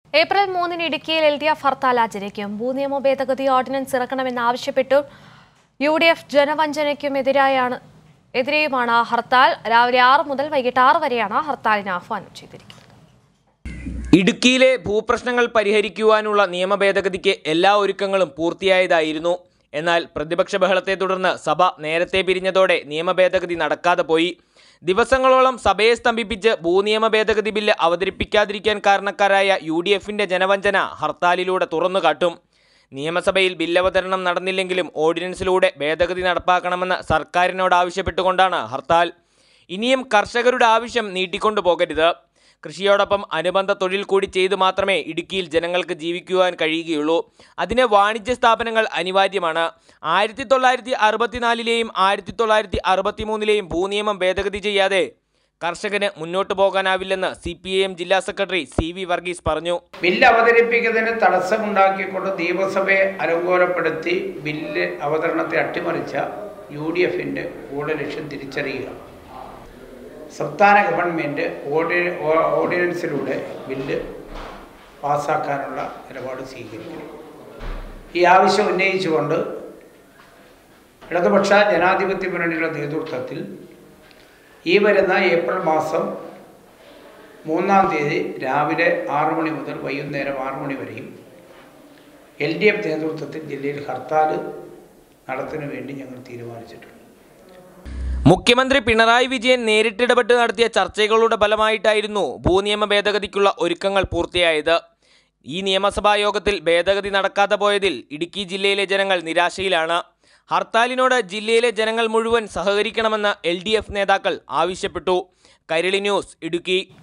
April മൂന്നിന് ഇടുക്കിയിൽ L D F hartal ആചരിക്കും ഭൂനിയമ ഭേദഗതി ഓർഡിനൻസ് ഇറക്കണമെന്നാവശ്യപ്പെട്ടു യു ഡി എഫ് ജനവഞ്ചനയ്ക്കും എതിരായാണ് എതിരെയുമാണ് ഹർത്താൽ രാവിലെ ആറ് മുതൽ വൈകിട്ട് ആറ് വരെയാണ് ഹർത്താലിന് ആഹ്വാനം ചെയ്തിരിക്കുന്നത് ഇടുക്കിയിലെ ഭൂപ്രശ്നങ്ങൾ പരിഹരിക്കുവാനുള്ള നിയമ ഭേദഗതിക്ക് എല്ലാ ഒരുക്കങ്ങളും പൂർത്തിയായതായിരുന്നു എന്നാൽ പ്രതിപക്ഷ ബഹളത്തെ തുടർന്ന് സഭ നേരത്തെ പിരിഞ്ഞതോടെ നിയമ ഭേദഗതി നടക്കാതെ പോയി ദിവസങ്ങളോളം സഭയെ സ്തംഭിപ്പിച്ച് ഭൂനിയമ ഭേദഗതി ബില്ല് അവതരിപ്പിക്കാതിരിക്കാൻ കാരണക്കാരായ യു ഡി എഫിന്റെ ജനവഞ്ചന ഹർത്താലിലൂടെ തുറന്നുകാട്ടും നിയമസഭയിൽ ബില്ലവതരണം നടന്നില്ലെങ്കിലും ഓർഡിനൻസിലൂടെ ഭേദഗതി നടപ്പാക്കണമെന്ന് സർക്കാരിനോട് ആവശ്യപ്പെട്ടുകൊണ്ടാണ് ഹർത്താൽ ഇനിയും കർഷകരുടെ ആവശ്യം നീട്ടിക്കൊണ്ടു പോകരുത് കൃഷിയോടൊപ്പം അനുബന്ധ തൊഴിൽ കൂടി ചെയ്തു മാത്രമേ ഇടുക്കിയിൽ ജനങ്ങൾക്ക് ജീവിക്കുവാൻ കഴിയുകയുള്ളൂ അതിന് വാണിജ്യ സ്ഥാപനങ്ങൾ അനിവാര്യമാണ് ആയിരത്തി തൊള്ളായിരത്തി അറുപത്തിനാലിലെയും ആയിരത്തി തൊള്ളായിരത്തി അറുപത്തി മൂന്നിലെയും ഭൂനിയമം ഭേദഗതി ചെയ്യാതെ കർഷകന് മുന്നോട്ട് പോകാനാവില്ലെന്ന് സി പി ഐ എം ജില്ലാ സെക്രട്ടറി സി വി വർഗീസ് പറഞ്ഞു ബില്ല് അവതരിപ്പിക്കുന്നതിന് തടസ്സമുണ്ടാക്കിക്കൊണ്ട് നിയമസഭയെ അലങ്കോലപ്പെടുത്തി ബില്ല് അവതരണത്തെ അട്ടിമറിച്ച യു ഡി എഫിൻ്റെ ഗൂഢലക്ഷ്യം തിരിച്ചറിയുക സംസ്ഥാന ഗവൺമെൻറ് ഓർഡി ഓ- ഓർഡിനൻസിലൂടെ ബില്ല് പാസ്സാക്കാനുള്ള നിലപാട് സ്വീകരിക്കണം ഈ ആവശ്യം ഉന്നയിച്ചുകൊണ്ട് ഇടതുപക്ഷ ജനാധിപത്യ മുന്നണിയുടെ നേതൃത്വത്തിൽ ഈ വരുന്ന ഏപ്രിൽ മാസം മൂന്നാം തീയതി രാവിലെ ആറു മണി മുതൽ വൈകുന്നേരം ആറു മണി വരെയും എൽ ഡി എഫ് നേതൃത്വത്തിൽ ജില്ലയിൽ ഹർത്താൽ നടത്തുന്നതിന് വേണ്ടി ഞങ്ങൾ തീരുമാനിച്ചിട്ടുണ്ട് മുഖ്യമന്ത്രി പിണറായി വിജയൻ നേരിട്ടിടപെട്ട് നടത്തിയ ചർച്ചകളുടെ ഫലമായിട്ടായിരുന്നു ഭൂനിയമ ഭേദഗതിക്കുള്ള ഒരുക്കങ്ങൾ പൂർത്തിയായത് ഈ നിയമസഭാ യോഗത്തിൽ ഭേദഗതി നടക്കാതെ പോയതിൽ ഇടുക്കി ജില്ലയിലെ ജനങ്ങൾ നിരാശയിലാണ് ഹർത്താലിനോട് ജില്ലയിലെ ജനങ്ങൾ മുഴുവൻ സഹകരിക്കണമെന്ന് എൽ നേതാക്കൾ ആവശ്യപ്പെട്ടു കൈരളി ന്യൂസ് ഇടുക്കി